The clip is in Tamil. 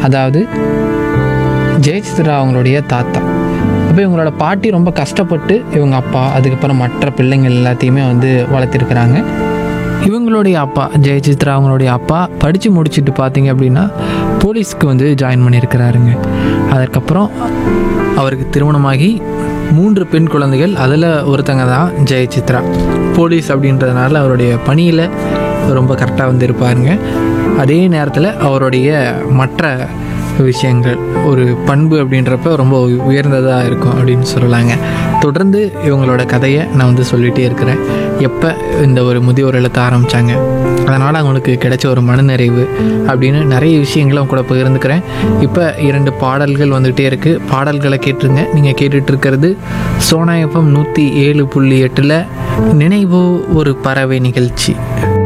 அதாவது ஜெயசித்ரா அவங்களுடைய தாத்தா அப்போ இவங்களோட பாட்டி ரொம்ப கஷ்டப்பட்டு இவங்க அப்பா அதுக்கப்புறம் மற்ற பிள்ளைங்கள் எல்லாத்தையுமே வந்து வளர்த்திருக்கிறாங்க இவங்களுடைய அப்பா ஜெயசித்ரா அவங்களுடைய அப்பா படித்து முடிச்சுட்டு பார்த்தீங்க அப்படின்னா போலீஸ்க்கு வந்து ஜாயின் பண்ணியிருக்கிறாருங்க அதற்கப்புறம் அவருக்கு திருமணமாகி மூன்று பெண் குழந்தைகள் அதில் ஒருத்தங்க தான் ஜெயசித்ரா போலீஸ் அப்படின்றதுனால அவருடைய பணியில் ரொம்ப கரெக்டாக வந்து இருப்பாருங்க அதே நேரத்தில் அவருடைய மற்ற விஷயங்கள் ஒரு பண்பு அப்படின்றப்ப ரொம்ப உயர்ந்ததாக இருக்கும் அப்படின்னு சொல்லலாங்க தொடர்ந்து இவங்களோட கதையை நான் வந்து சொல்லிகிட்டே இருக்கிறேன் எப்போ இந்த ஒரு முதியோர் இல்லத்தை ஆரம்பித்தாங்க அதனால் அவங்களுக்கு கிடைச்ச ஒரு மனநிறைவு அப்படின்னு நிறைய விஷயங்களை அவங்க கூட பகிர்ந்துக்கிறேன் இப்போ இரண்டு பாடல்கள் வந்துகிட்டே இருக்குது பாடல்களை கேட்டுருங்க நீங்கள் கேட்டுட்டு இருக்கிறது சோனா எஃப்எம் நூற்றி ஏழு புள்ளி எட்டில் நினைவோ ஒரு பறவை நிகழ்ச்சி